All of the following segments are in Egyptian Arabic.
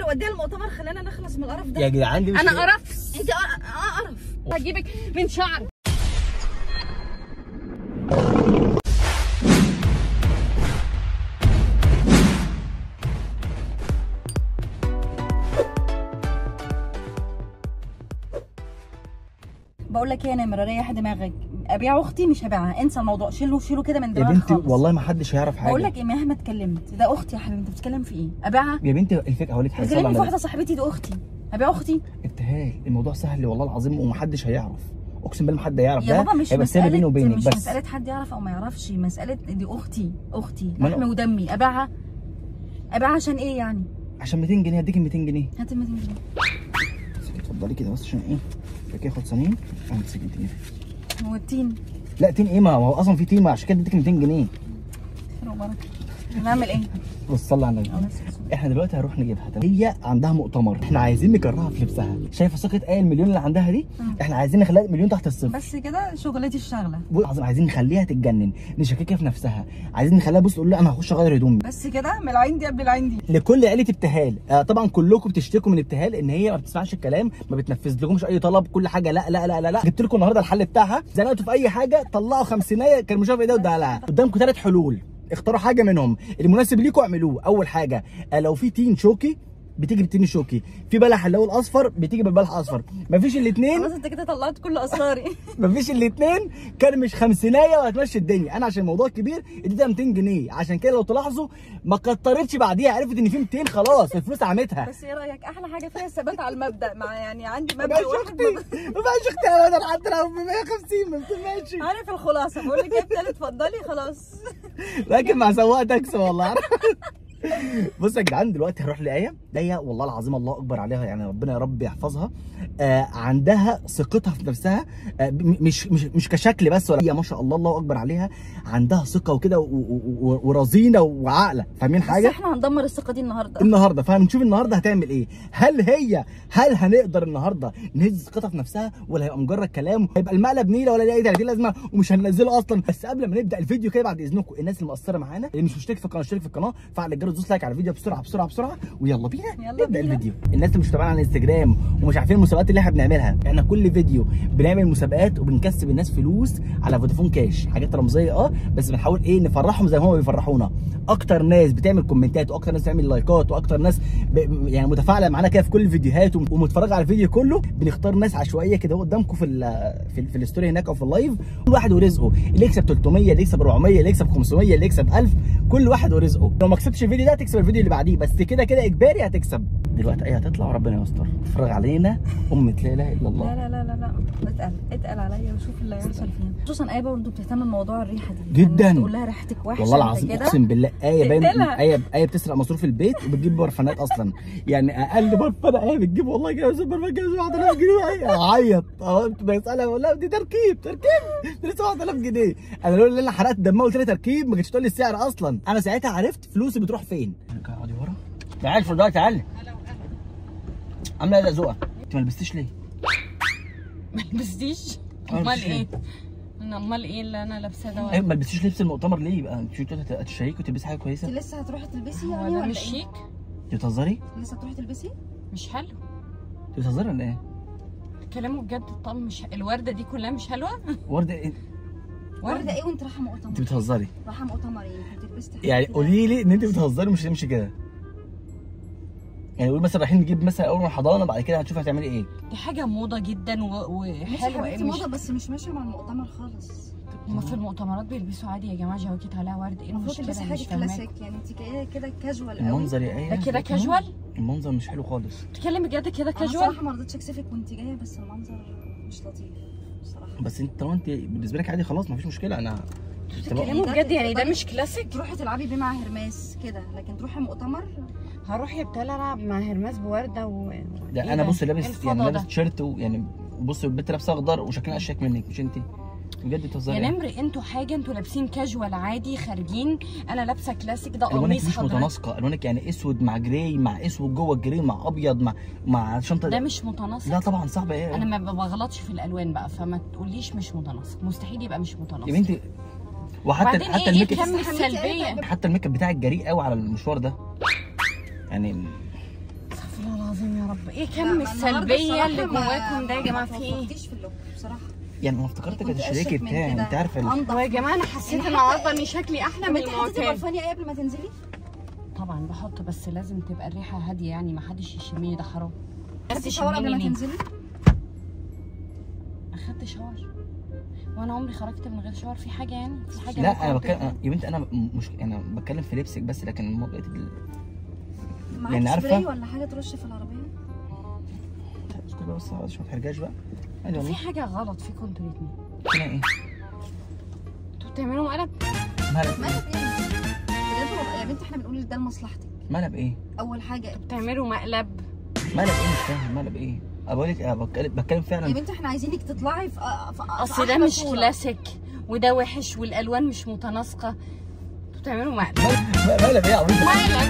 وديها المؤتمر خلينا نخلص من القرف ده يا جدعان دي مش انا قرفت انت اه آه، قرف هجيبك من شعرك بقول لك ايه يا نمره ريح دماغك ابيع اختي مش هبيعها انسى الموضوع شيله شيله كده من يا دماغك بنتي خالص والله ما حدش هيعرف حاجه بقول لك ايه مهما اتكلمت ده اختي يا حبيبي انت بتتكلم في ايه ابيعها يا بنتي الفكره هقول لك حاجه صلي بتكلمني على في النبي. واحده صاحبتي دي اختي هبيع اختي ابتهال الموضوع سهل والله العظيم ومحدش هيعرف اقسم بالله ما حد هيعرف يا ده بابا مش هيبقى سر بيني مسألة وبينك مش بس مسألة حد يعرف أو ما يعرفش مسألة دي أختي أختي ما أنا- لحمي ودمي أبيعها أبيعها عشان إيه يعني؟ عشان 200 جنيه هديك 200 جنيه هات ال 200 جنيه امسكي اتفضلي كده بس عشان ايه فاكر اخد ثانيه امسك 200 جنيه هو التين لا تين ايه ما هو اصلا في تين ما عشان كده اديتك 200 جنيه خير وبركة نعمل إيه؟ بص صلي على النبي عليه الصلاة والسلام. احنا دلوقتي هنروح نجيبها تمام هي عندها مؤتمر احنا عايزين نكرهها في لبسها شايفه ثقه ايه المليون اللي عندها دي مم. احنا عايزين نخليها مليون تحت الصفر بس كده شغلتي الشغلة بص العظيم عايزين نخليها تتجنن نشككها في نفسها عايزين نخليها بص تقول لا انا هخش اغير هدومي بس كده من العين دي قبل العين دي لكل عيله ابتهال آه طبعا كلكم بتشتكوا من ابتهال ان هي ما بتسمعش الكلام ما بتنفذ لكمش اي طلب كل حاجه لا لا لا لا لا جبت لكم النهارده الحل بتاعها زنقتوا في اي حاجه طلعوا خمسينيه كان مش عارف ايه ده وده لا قدامكم ثلاث حلول اختاروا حاجه منهم المناسب ليكم اعملوه اول حاجه آه لو في تين شوكي بتيجي بالتين الشوكي في بلح اللي هو الاصفر بتيجي بالبلح الاصفر مفيش الاثنين خلاص أنت كده طلعت كل أسراري مفيش الاثنين كان مش خمسينيه وهتمشي الدنيا انا عشان الموضوع كبير اديتها 200 جنيه عشان كده لو تلاحظوا ما كترتش بعديها عرفت ان في 200 خلاص الفلوس عمتها بس إيه رأيك أحلى حاجة فيها الثبات على المبدأ مع يعني عندي ما مبدأ بقاش واحد اختي ما- ما بقاش اختي ابدا حتى لو ب 150 ما بتمشي عارف الخلاصة بقول لك إيه ابتدي اتفضلي خلاص لكن مع سواق تاكسي والله بص يا جدعان دلوقتي هروح لايه دي والله العظيم الله اكبر عليها يعني ربنا يا رب يحفظها آه عندها ثقتها في نفسها آه م- مش مش مش كشكل بس ولا هي ما شاء الله الله اكبر عليها عندها ثقه وكده و- و- و- ورزينه وعاقله فاهمين بس حاجه احنا هندمر الثقة دي النهاردة النهارده فهنشوف النهارده هتعمل ايه هل هي هل هنقدر النهارده نهز ثقتها في نفسها ولا هيبقى مجرد كلام هيبقى المقلب نيله ولا ليه اي 30 لازمه ومش هننزله اصلا بس قبل ما نبدا الفيديو كده بعد اذنكم الناس اللي مقصره معانا اللي مش مشترك في القناه اشترك في القناه فعل الجرس دوس لايك على الفيديو بسرعه بسرعه بسرعه ويلا بينا يلا نبدا بينا. الفيديو الناس اللي مش متابعانا على الانستجرام ومش عارفين المسابقات اللي احنا بنعملها احنا كل فيديو بنعمل مسابقات وبنكسب الناس فلوس على فودافون كاش حاجات رمزيه اه بس بنحاول ايه نفرحهم زي ما هم بيفرحونا اكتر ناس بتعمل كومنتات واكتر ناس بتعمل لايكات واكتر ناس ب... يعني متفاعله معانا كده في كل الفيديوهات وم- ومتفرجه على الفيديو كله بنختار ناس عشوائيه كده قدامكم في ال... في, ال... في الستوري هناك او في اللايف كل واحد ورزقه اللي يكسب 300 اللي يكسب 400 اللي يكسب 500 اللي يكسب 1000 كل واحد ورزقه لو ما كسبتش الفيديو ده هتكسب الفيديو اللي بعديه بس كده كده اجباري هتكسب دلوقتي ايه هتطلع وربنا يستر اتفرج علينا امة لا اله الا الله لا لا لا لا لا اتقل اتقل عليا وشوف اللي هيحصل فيها خصوصا ايه برضه بتهتم بموضوع الريحه دي جدا. يعني تقول لها ريحتك وحشه والله أنت العظيم كده. اقسم بالله ايه باين تقتلها. ايه ايه بتسرق مصروف البيت وبتجيب برفانات اصلا يعني اقل برفانه ايه بتجيب والله كده مثلا برفان كده 7000 جنيه ايه اعيط اه بسالها بقول لها دي تركيب تركيب دي 7000 جنيه انا لولا اللي انا حرقت دمها قلت لها تركيب ما كانتش تقول لي السعر اصلا انا ساعتها عرفت فلوسي بتروح فين اقعدي ورا تعالي في دلوقتي تعالي عامله ايه يا زقه انت ما لبستيش ليه؟ ما لبستيش ما امال لبستيش ايه انا امال ايه اللي انا لابساه ده ايه ما لبستيش لبس المؤتمر ليه بقى؟ انت شو هتشيكي وتلبسي حاجه انت كويسه؟ لسه هتروحي تلبسي هو يعني ده ولا مش ايه؟ شيك انت بتهزري؟ لسه هتروحي تلبسي؟ مش حلو انت بتهزري ولا ايه؟ كلامه بجد الطقم مش الورده دي كلها مش حلوه ورده ايه؟ ورده ايه وانت رايحه انت مؤتمر؟ بتهزري رايحه مؤتمر ايه؟ كنت لبست حاجة يعني كده. قولي لي ان انت بتهزري مش هتمشي كده يعني قول مثلا رايحين نجيب مثلا اول من الحضانه بعد كده هتشوفي هتعملي ايه دي حاجه موضه جدا و- ماشي يا وحلوه حبيبتي مش موضه بس مش ماشيه مع المؤتمر خالص هما في المؤتمرات بيلبسوا عادي يا جماعه جواكت عليها ورد ايه المفروض المشكله تلبسي مش حاجه فاهماك كلاسيك يعني انت كده كده كاجوال قوي المنظر يا ايه ده كده كاجوال المنظر مش حلو خالص بتتكلم بجد كده انا كاجوال صراحه ما رضيتش اكسفك وانت جايه بس المنظر مش لطيف بصراحه بس انت طالما انت بالنسبه لك عادي خلاص مفيش مشكله انا بتتكلموا ده بجد يعني ده تقدري- مش كلاسيك تروحي تلعبي بيه مع هرماس كده لكن تروحي مؤتمر هروح يا بتال العب مع هرماس بورده و ده إيه انا ده؟ بص إيه لابس الفضا يعني ده؟ لابس تيشيرت ويعني بص البنت لابسه اخضر وشكلها اشيك منك مش انت بجد بتهزري يا يعني. نمر انتوا حاجه انتوا لابسين كاجوال عادي خارجين انا لابسه كلاسيك ده الوانك قميص مش حضرتك متناسقه الوانك يعني اسود مع جراي مع اسود جوه الجراي مع ابيض مع مع شنطه ده مش متناسق لا طبعا صعب ايه انا ما بغلطش في الالوان بقى فما تقوليش مش متناسق مستحيل يبقى مش متناسق يا بنتي وحتى وبعدين حتى ايه ايه الميك اب كم السلبيه حتى الميك اب بتاعك جريء قوي على المشوار ده يعني استغفر العظيم يا رب ايه لا، كم ما النهاردة السلبيه اللي الصراحة ما- جواكم ده يا جماعه ما في ايه توفقتيش في اللوك بصراحه يعني انا افتكرتك كنت الشريك أشيك من بتاعي كده. انت عارفه ال- أنضف. هو يا جماعه انا حسيت يعني النهارده ان شكلي احلى طب من انت حطيتي المعتاد برفان ايه قبل ما تنزلي؟ طبعا بحط بس لازم تبقى الريحه هاديه يعني ما حدش يشمني ده حرام بس خدتي شاور قبل ما يشمني ليه؟ تنزلي؟ اخدت شاور وانا عمري خرجت من غير شاور في حاجه يعني في حاجه لا ممكن انا بتكلم تبقى- أنا- يا بنتي انا م- مش انا بتكلم في لبسك بس لكن الموضوع ال- معاكي يعني عارفة؟ سبراي ولا حاجه ترش في العربيه؟ اسكت بقى بس عشان ما تحرجاش بقى عادي في والله حاجه غلط فيكم انتوا الاثنين كده ايه انتوا بتعملوا مقلب مقلب مالك ايه ايه؟ بجد والله يا بنتي احنا بنقول ده لمصلحتك مقلب ايه اول حاجه بتعملوا مقلب مقلب ايه مش فاهم مقلب ايه أنا بقول لك أنا بتكلم بتكلم يا فعلا بنتي احنا عايزينك تطلعي في في- في اصل ده أحلى مش صورة. كلاسيك وده وحش والالوان مش متناسقه انتوا بتعملوا مقلب مقلب ايه يا عبيط مقلب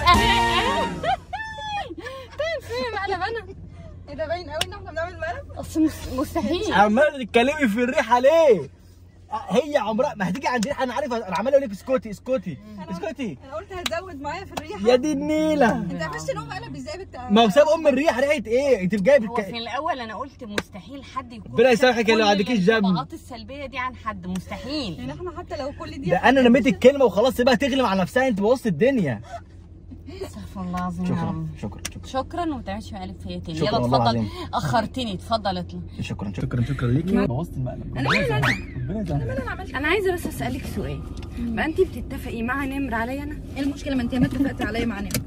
طيب فين مقلب انا ايه ده باين قوي ان احنا بنعمل مقلب اصل مس- مستحيل عمال تتكلمي في الريحه ليه؟ هي عمرها ما هتيجي عند ريحه انا عارف انا عمال اقول لك اسكتي اسكتي اسكتي انا قلت هتزود معايا في الريحه يا دي النيله انت عرفتي ان هو مقلب ازاي بت ما هو ساب ام الريحه ريحه ايه؟ انت جايب هو في الك... الاول انا قلت مستحيل حد يكون ربنا يسامحك يا اللي كل ما عندكيش دم. الانطباعات السلبيه دي عن حد مستحيل يعني احنا حتى لو كل دي ده انا رميت الكلمه وخلاص سيبها تغلب على نفسها انت بوظت الدنيا استغفر الله العظيم يا شكرا رب شكرا شكرا شكرا وما تعملش مقلب فيا تاني شكراً يلا والله اتفضل العظيم. اخرتني اتفضل اطلع شكرا شكرا شكرا ليكي بوظت المقلب أنا مالي أنا؟ ربنا يسامحك انا عملت انا عايزه بس اسالك سؤال بقى انت بتتفقي مع نمر عليا انا ايه المشكله ما انت ما اتفقتي عليا مع نمر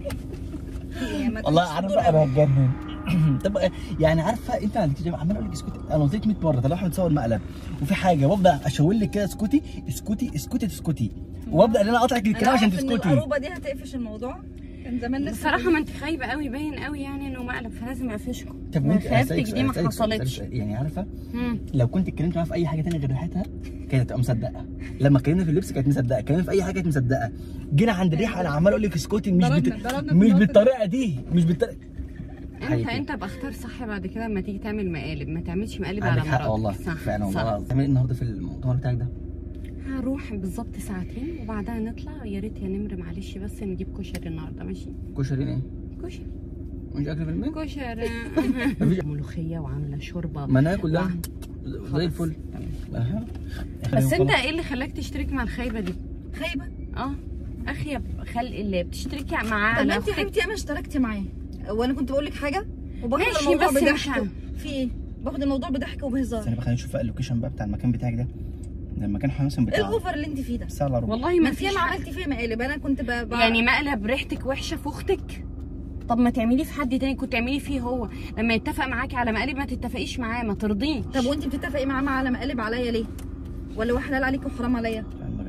ما والله تقوليش عارف الدور بقى أوي. انا هتجنن طب يعني عارفه انت ما عندكيش عمال اقول لك اسكتي انا قلت لك 100 مره طب احنا بنصور مقلب وفي حاجه وافضل اشاور لك كده اسكتي اسكتي اسكتي تسكتي وابدا ان انا اقطعك الكلام أنا عشان أعرف إن تسكتي القروبه دي هتقفش الموضوع كان زمان ناس بصراحه ما انت خايبه قوي باين قوي يعني انه مقلب فلازم اقفشكم طب وانت خيبتك أسألك دي ما سؤال- أسألك سؤال- حصلتش أسألك سؤال. يعني عارفه مم. لو كنت اتكلمت معاها في اي حاجه ثانيه غير ريحتها كانت هتبقى مصدقه لما اتكلمنا في اللبس كانت مصدقه اتكلمنا في اي حاجه كانت مصدقه جينا عند الريحه انا عمال اقول لك اسكتي مش ضربنا- بت... ضربنا في مش النقطة دي. بالطريقه دي مش بالطريقه انت حقيقي. انت باختار صح بعد كده لما تيجي تعمل مقالب ما تعملش مقالب على عندك حق مراتك والله صح فعلا صح. والله تعمل ايه النهارده في المؤتمر بتاعك ده هروح بالظبط ساعتين وبعدها نطلع يا ريت يا نمر معلش بس نجيب كشري النهارده ماشي كشري ايه كشري مش اكل في البيت كشري مفيش- ملوخيه وعامله شوربه ما ناكل ده خلاص. زي الفل أها. بس انت خلاص. ايه اللي خلاك تشترك مع الخايبه دي خايبه اه اخي يا خلق الله بتشتركي مع طب على انت يا أختك؟ حبيبتي انا اشتركت معاه وانا كنت بقول لك حاجه وباخد ماشي، الموضوع بس مش بضحك ه- في ايه باخد الموضوع بضحك وبهزار استنى بقى خلينا نشوف بقى اللوكيشن بقى بتاع المكان بتاعك ده ده المكان حوالي مثلا ايه بتاع الاوفر اللي انت فيه ده ساعه الا ربع والله ما ما انت فيش ياما حاجة. عملتي فيها مقالب انا كنت ب... ب... يعني مقلب ريحتك وحشه في اختك طب ما تعملي في حد تاني كنت تعملي فيه هو لما يتفق معاكي على مقالب ما تتفقيش معاه ما ترضيش طب وانت بتتفقي معاه مع على مقالب عليا ليه ولا هو حلال عليك وحرام عليا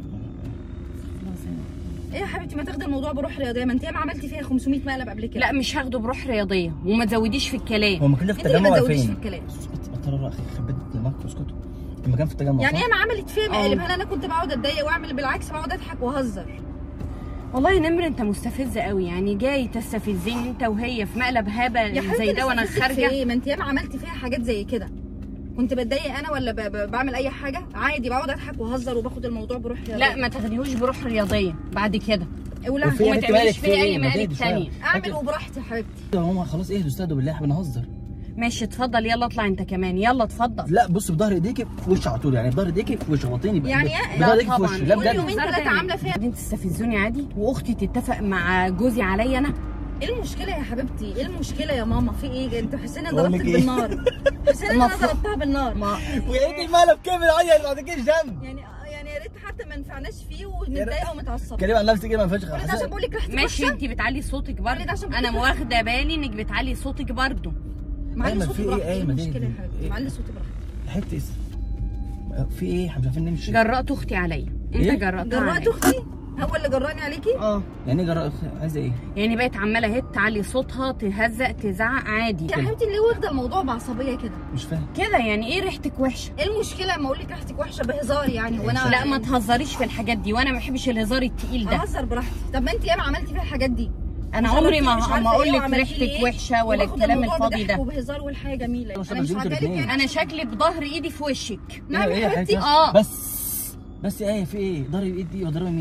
ايه يا حبيبتي ما تاخدي الموضوع بروح رياضيه ما انت ياما عملتي فيها 500 مقلب قبل كده لا مش هاخده بروح رياضيه وما تزوديش في الكلام هو المكان ده في انت اللي التجمع ما ولا تزوديش في فين؟ الكلام بطلوا بقى اخي خبيت دماغكم اسكتوا المكان في التجمع يعني صح؟ ياما عملت فيها مقالب اه. هل انا كنت بقعد اتضايق واعمل بالعكس بقعد اضحك واهزر والله يا نمر انت مستفز قوي يعني جاي تستفزني انت وهي في مقلب يا هبل حبيبتي زي ده وانا استفزت في خارجه ايه ما انت ياما عملتي فيها حاجات زي كده كنت بتضايق انا ولا ب... ب... بعمل اي حاجه عادي بقعد اضحك واهزر وباخد الموضوع بروح رياضيه لا ما تاخديهوش بروح رياضيه بعد كده ولا وفي وما بنت تعمليش مالك فيها في اي ايه؟ ما مقالب تهدي شوية. تانية. اعمل وبراحتي يا حبيبتي يا ماما خلاص اهدوا استهدوا بالله احنا بنهزر ماشي اتفضل يلا اطلع انت كمان يلا اتفضل لا بص بظهر ايديكي في وش على طول يعني بظهر ايديكي في وش غلطيني ب- يعني ب- ايه؟ بظهر لا ايديكي في طبعا وش لا كل بجد يومين ثلاثة عاملة فيها- انت تستفزوني عادي واختي تتفق مع جوزي عليا انا ايه المشكله يا حبيبتي ايه المشكله يا ماما في ايه انت حسين انا بقول لك ضربتك ايه؟ بالنار حسين انا المفروض- ضربتها بالنار ما ويا ريت المقلب كامل عادي ما عندكيش دم يعني يعني يا ريت حتى ما نفعناش فيه ومتضايقه ومتعصبه كلمة عن نفسك كده ما ينفعش كل ده عشان بقول لك ريحتك ماشي وحشه انت بتعلي صوتك كل ده برضه عشان انا بتقولي واخده بالي انك بتعلي صوتك برضه معلي أيمن، صوتي في إيه؟ براحتي ايه أيمن، المشكله يا إيه؟ حبيبتي إيه؟ معلي صوتي براحتي حته اس- في ايه احنا مش عارفين نمشي جرأت اختي عليا انت إيه؟ جرأتها جرأت عليا اختي هو اللي جراني عليكي اه يعني ايه جرأت عايزه ايه؟ يعني بقت عماله اهي تعلي صوتها تهزق تزعق عادي يا حبيبتي ليه واخده الموضوع بعصبيه كده مش فاهم كده يعني ايه ريحتك وحشه ايه المشكله لما اقول لك ريحتك وحشه بهزار يعني وانا لا ما تهزريش في الحاجات دي وانا ما بحبش الهزار التقيل ده اهزر براحتي طب ما انت ياما عملتي فيها الحاجات دي انا عمري ما مش عارفة ما اقول إيه لك وعملتي ريحتك إيه، وحشه ولا وباخد الكلام الموضوع الفاضي بضحك ده وبهزار والحاجه جميله بس انا مش انتوا عاجبالك الاتنين. يعني انا شكلي بظهر ايدي في وشك نعم ايه يا حبيبتي حبيبتي بس اه. بس بس ايه في ايه ضرب ايدي وضرب مين؟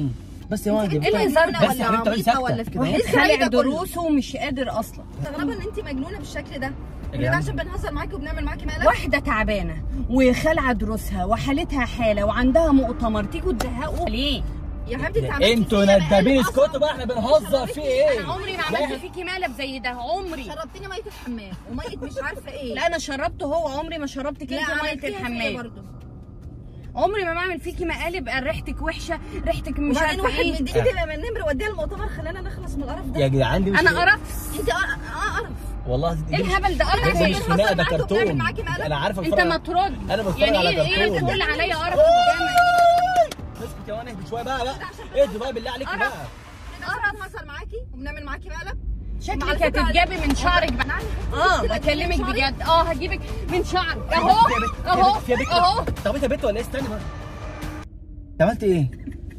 بس يا ماما انت إيه الهزار ده؟ بس ولا يا حبيبتي اقعدي عبيطه ساكته ولا في كده واحد إيه السعي خالع ده كله؟ دروسه ومش قادر اصلا مستغربه ان انت مجنونه بالشكل ده كل ده جدعان. عشان بنهزر معاكي وبنعمل معاكي مقلب واحده تعبانه وخالعه دروسها وحالتها حاله وعندها مؤتمر تيجوا تزهقوا ليه؟ يا حبيبتي انت عملتي انتوا فيا ندابين مقلب اسكتوا أصلاً. بقى احنا بنهزر في ايه انا عمري ما عملت فيكي مقلب زي ده عمري شربتني ميه الحمام وميه مش عارفه ايه لا انا شربته هو عمري ما شربتك لا انت عملتيها ميه فيا الحمام برضه عمري ما بعمل فيكي مقالب قال ريحتك وحشه ريحتك مش وبعدين عارفه واحد ايه مديني كده من النمر وديها المؤتمر خلانا نخلص من القرف ده يا جدعان دي مش انا قرفت انت اه اه قرف والله دي ايه مش- الهبل ده قرف ده مش ايه خناقه ده بنهزر معاكم وبنعمل كرتون معاكي مقلب. انا عارف انت ما ترد انا بتفرج يعني على ايه ايه كرتون. تقول عليا قرف قدامك اسكت يا وانا اهدي شويه بقى بقى اهدي بقى بالله عليك بقى قرف بنهزر معاكي وبنعمل معاكي مقلب شكلك وعلى فكرة هتتجابي من شعرك بقى نعم اه بكلمك بجد اه هجيبك من شعرك اهو اهو يا بنت اهو طب انت يا بنت ولا ايه استني بقى انت عملت ايه؟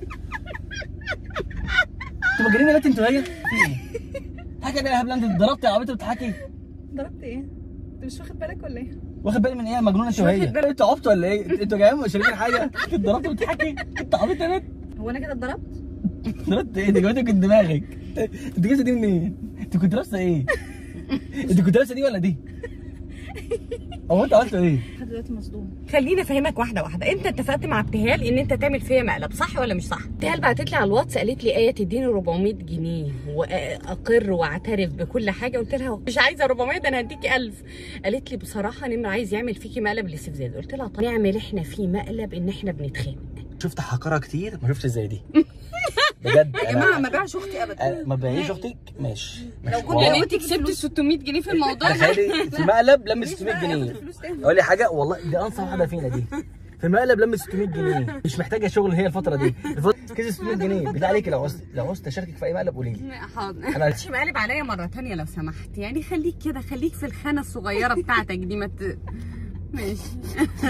انتوا مجانين يا بنت انتوا هي؟ في ايه؟ حاجه يا هبله انت ضربت يا عبيطه بتضحكي ضربت ايه؟ انت مش واخد بالك ولا ايه؟ واخد بالي من ايه يا مجنونه انت وهي؟ واخد بالي. انتوا عبطوا ولا ايه؟ انتوا جايين شاربين حاجه؟ انت ضربت وبتضحكي؟ انت عبيطه يا بنت هو انا كده اتضربت؟ ضربت ايه؟ ده جابتك من دماغك انت جايبه دي منين؟ انت كنت لابسه ايه؟ انت كنت لابسه دي ولا دي؟ هو انت عملت ايه؟ لحد دلوقتي مصدوم خليني افهمك واحده واحده انت اتفقت مع ابتهال ان انت تعمل فيا مقلب صح ولا مش صح ابتهال بعتت لي على الواتس قالت لي ايه تديني 400 جنيه واقر واعترف بكل حاجه قلت لها مش عايزه 400 ده انا هديكي 1000 قالت لي بصراحه نمر عايز يعمل فيكي مقلب الاستفزاز قلت لها طب نعمل احنا فيه مقلب ان احنا بنتخانق شفت حقاره كتير ما شفتش زي دي بجد يا جماعه ما بيعش اختي ابدا أنا- ما بيعيش اختك ماشي لو ماشي. كنت والله- يعني انت كسبت 600 جنيه في الموضوع ده تخيلي في مقلب لم 600 جنيه اقول لي حاجه والله دي انصح واحده فينا دي في مقلب لم 600 جنيه مش محتاجه شغل هي الفتره دي الفتره كده 600 جنيه بالله عليك لو عوزت لو عوزت اشاركك في اي مقلب قولي لي حاضر أنا- مش مقلب عليا مره تانية لو سمحت يعني خليك كده خليك في الخانه الصغيره بتاعتك دي ما ت... ماشي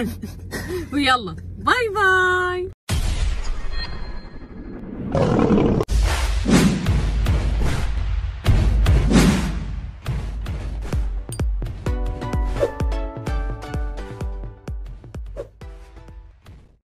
ويلا باي باي